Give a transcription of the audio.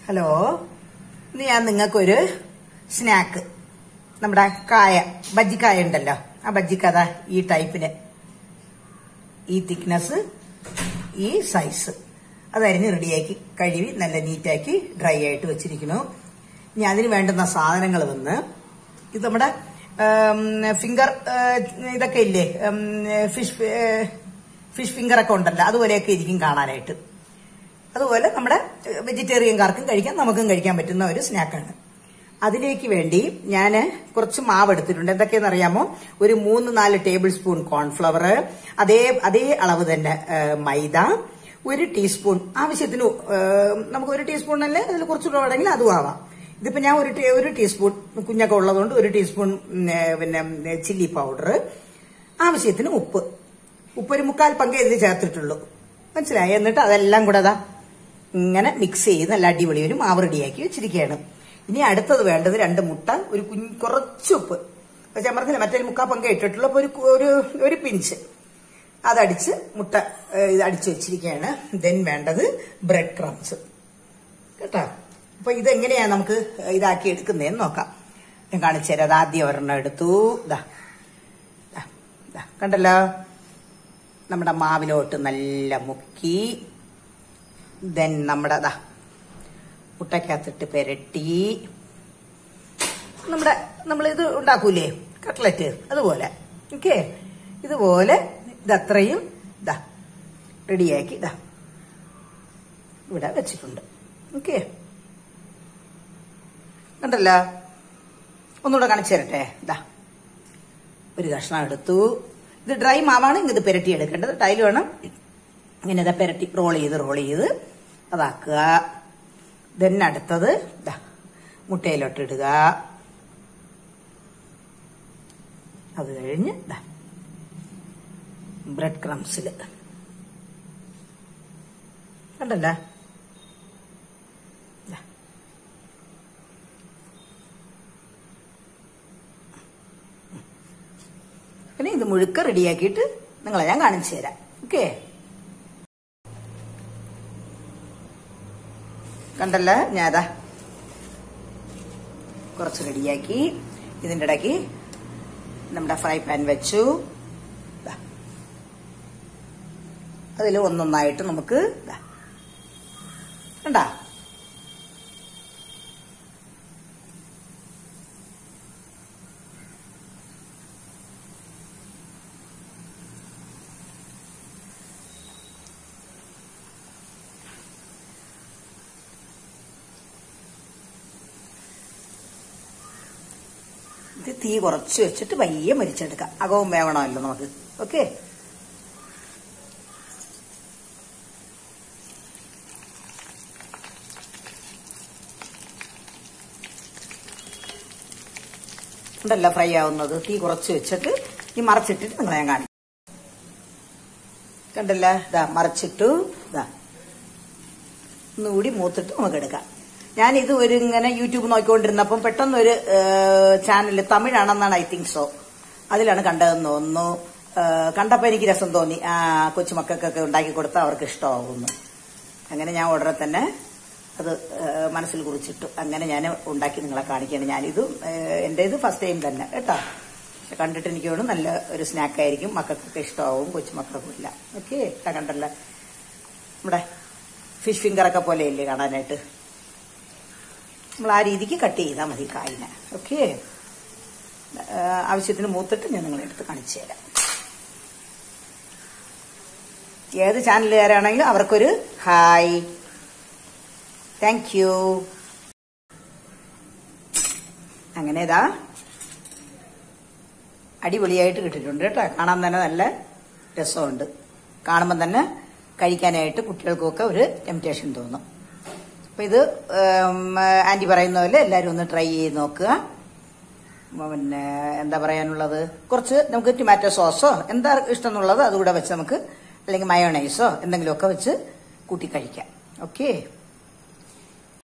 Hello ഇന്ന് ഞാൻ നിങ്ങൾക്കൊരു സ്നാക്ക് നമ്മുടെ കായ ബജ്ജിക്കായ ഉണ്ടല്ലോ ആ ബജ്ജിക്കഥ ഈ ടൈപ്പിന് ഈ തിക്നെസ് ഈ സൈസ് അതരിഞ്ഞ് റെഡിയാക്കി കഴുകി നല്ല നീറ്റാക്കി ഡ്രൈ ആയിട്ട് വെച്ചിരിക്കുന്നു ഇനി അതിന് വേണ്ടുന്ന സാധനങ്ങൾ വന്ന് ഇത് നമ്മുടെ ഫിംഗർ ഇതൊക്കെ ഇല്ലേ ഫിഷ് ഫിഷ് ഫിംഗർ ഒക്കെ ഉണ്ടല്ലോ അതുപോലെയൊക്കെ ഇരിക്കും കാണാനായിട്ട് അതുപോലെ നമ്മുടെ വെജിറ്റേറിയൻകാർക്കും കഴിക്കാം നമുക്കും കഴിക്കാൻ പറ്റുന്ന ഒരു സ്നാക്കാണ് അതിലേക്ക് വേണ്ടി ഞാൻ കുറച്ച് മാവ് എടുത്തിട്ടുണ്ട് എന്തൊക്കെയെന്ന് അറിയാമോ ഒരു മൂന്ന് നാല് ടേബിൾ സ്പൂൺ കോൺഫ്ലവർ അതേ അതേ അളവ് തന്നെ ഏ, മൈദ ഒരു ടീസ്പൂൺ ആവശ്യത്തിന് ഏ, നമുക്ക് ഒരു ടീസ്പൂൺ അല്ലേ അതിൽ കുറച്ചുകൂടെ വേണമെങ്കിൽ അതും ആവാം ഇതിപ്പോ ഞാൻ ഒരു ടീ- ഒരു ടീസ്പൂൺ കുഞ്ഞൊക്കെ ഉള്ളതുകൊണ്ട് ഒരു ടീസ്പൂൺ ഉം, ഏ, പിന്നെ ചില്ലി പൗഡർ ആവശ്യത്തിന് ഉപ്പ് ഉപ്പ് ഒരു മുക്കാൽ പങ്ക് ഇതിൽ ചേർത്തിട്ടുള്ളൂ മനസ്സിലായി എന്നിട്ട് അതെല്ലാം കൂടെ അതാ ഇങ്ങനെ മിക്സ് ചെയ്ത് നല്ല അടിപൊളി ഒരു മാവ് റെഡിയാക്കി വെച്ചിരിക്കുകയാണ് ഇനി അടുത്തത് വേണ്ടത് രണ്ട് മുട്ട ഒരു കുഞ്ഞ് കുറച്ച് ഉപ്പ് പക്ഷെ ഞാൻ പറഞ്ഞില്ല മറ്റേ മുക്കാൽ പങ്ക് ഇട്ടിട്ടുള്ള അപ്പൊ ഒരു കു- ഒരു ഒരു പിഞ്ച് അതടിച്ച് മുട്ട ഏ, ഇത് അടിച്ച് വെച്ചിരിക്കുകയാണ് ദെൻ വേണ്ടത് ബ്രെഡ് ക്രംസ് കേട്ടോ അപ്പൊ ഇതെങ്ങനെയാ നമുക്ക് ഇതാക്കി എടുക്കുന്നതെന്ന് നോക്കാം ഞാൻ കാണിച്ചു തരാം അത് ആദ്യം ഒരെണ്ണം എടുത്തു ഇതാ ദാ, ദാ, കണ്ടല്ലോ നമ്മുടെ മാവിലോട്ട് നല്ല മുക്കി ദെൻ നമ്മുടെ ദാ മുട്ടക്കകത്തിട്ട് പെരട്ടി നമ്മുടെ നമ്മൾ ഇത് ഉണ്ടാക്കൂലേ കട്ട്ലറ്റ് അതുപോലെ ഓക്കെ ഇതുപോലെ ഇതത്രയും ഇതാ റെഡിയാക്കി ഇതാ ഇവിടെ വെച്ചിട്ടുണ്ട് ഓക്കെ കണ്ടല്ലോ ഒന്നുകൂടെ കാണിച്ചു തരട്ടെ ഇതാ ഒരു കഷ്ണം എടുത്തു ഇത് ഡ്രൈ മാവാണ് ഇത് പെരട്ടി എടുക്കേണ്ടത് ടൈൽ വേണം ഇങ്ങനെ ഇതാ പെരട്ടി റോൾ ചെയ്ത് റോൾ ചെയ്ത് അതാക്കുക ദെൻ അടുത്തത് ഇതാ മുട്ടയിലോട്ട് ഇടുക അത് കഴിഞ്ഞ് ഇതാ ബ്രെഡ് ക്രംസിൽ കണ്ടല്ലോ ദാ. പിന്നെ ഇത് മുഴുക്ക റെഡിയാക്കിയിട്ട് നിങ്ങളെ ഞാൻ കാണിച്ചു തരാം ഓക്കെ കണ്ടല്ലോ ഞാതാ കുറച്ച് റെഡിയാക്കി ഇതിൻ്റെ ഇടയ്ക്ക് നമ്മുടെ ഫ്രൈ പാൻ വെച്ചു അതിൽ ഒന്നൊന്നായിട്ട് നമുക്ക് ദാ. കണ്ടാ ഇത് തീ കുറച്ച് വെച്ചിട്ട് പയ്യെ മരിച്ചെടുക്കാം അകവും വേവണമല്ലോ നമുക്ക് ഓക്കെ ഉണ്ടല്ലോ ഫ്രൈ ആവുന്നത് തീ കുറച്ച് വെച്ചിട്ട് ഈ മറച്ചിട്ടിട്ട് നിങ്ങളെ ഞാൻ കാണിക്കും കണ്ടല്ലോ ഇതാ മറച്ചിട്ടു ഇതാ ഒന്നുകൂടി മൂത്തിട്ട് നമുക്ക് എടുക്കാം ഞാൻ ഇത് ഒരു ഇങ്ങനെ യൂട്യൂബ് നോക്കിക്കൊണ്ടിരുന്നപ്പം പെട്ടെന്ന് ഒരു ചാനൽ തമിഴാണെന്നാണ് ഐ തിങ്ക് സോ അതിലാണ് കണ്ടതെന്ന് തോന്നുന്നു ഏഹ് കണ്ടപ്പോ എനിക്ക് രസം തോന്നി ആ കൊച്ചുമക്കൾക്കൊക്കെ ഉണ്ടാക്കി കൊടുത്താൽ അവർക്ക് ഇഷ്ടമാകുന്നു അങ്ങനെ ഞാൻ ഉടനെ തന്നെ അത് ഏഹ് മനസ്സിൽ കുറിച്ചിട്ടു അങ്ങനെ ഞാൻ ഉണ്ടാക്കി നിങ്ങളെ കാണിക്കുകയാണ് ഞാനിത് ഏഹ് എൻ്റെ ഇത് ഫസ്റ്റ് ടൈം തന്നെ കേട്ടോ കണ്ടിട്ട് എനിക്ക് തോന്നുന്നു നല്ല ഒരു സ്നാക്കായിരിക്കും മക്കൾക്കൊക്കെ ഇഷ്ടമാവും കൊച്ചുമക്കൾക്കും ഇല്ല ഓക്കെ കണ്ടല്ലോ നമ്മുടെ ഫിഷ് ഫിംഗറൊക്കെ പോലെയല്ലേ കാണാനായിട്ട് നമ്മൾ ആ രീതിക്ക് കട്ട് ചെയ്താൽ മതി കായിനെ ഓക്കെ ആവശ്യത്തിന് മൂത്തിട്ട് ഞാൻ നിങ്ങളെ എടുത്ത് കാണിച്ചു തരാം ഏത് ചാനലുകാരാണെങ്കിലും അവർക്കൊരു ഹായ് താങ്ക് യു അങ്ങനെ ഇതാ അടിപൊളിയായിട്ട് കിട്ടിയിട്ടുണ്ട് കേട്ടോ കാണാൻ തന്നെ നല്ല രസമുണ്ട് കാണുമ്പോൾ തന്നെ കഴിക്കാനായിട്ട് കുട്ടികൾക്കൊക്കെ ഒരു ടെംപ്റ്റേഷൻ തോന്നും അപ്പൊ ഇത് ആന്റി പറയുന്ന പോലെ എല്ലാവരും ഒന്ന് ട്രൈ ചെയ്ത് നോക്കുക പിന്നെ എന്താ പറയാനുള്ളത് കുറച്ച് നമുക്ക് ടൊമാറ്റോ സോസോ എന്താ ഇഷ്ടം എന്നുള്ളത് അതുകൂടെ വെച്ച് നമുക്ക് അല്ലെങ്കിൽ മയോണൈസോ എന്തെങ്കിലുമൊക്കെ വെച്ച് കൂട്ടി കഴിക്കാം ഓക്കെ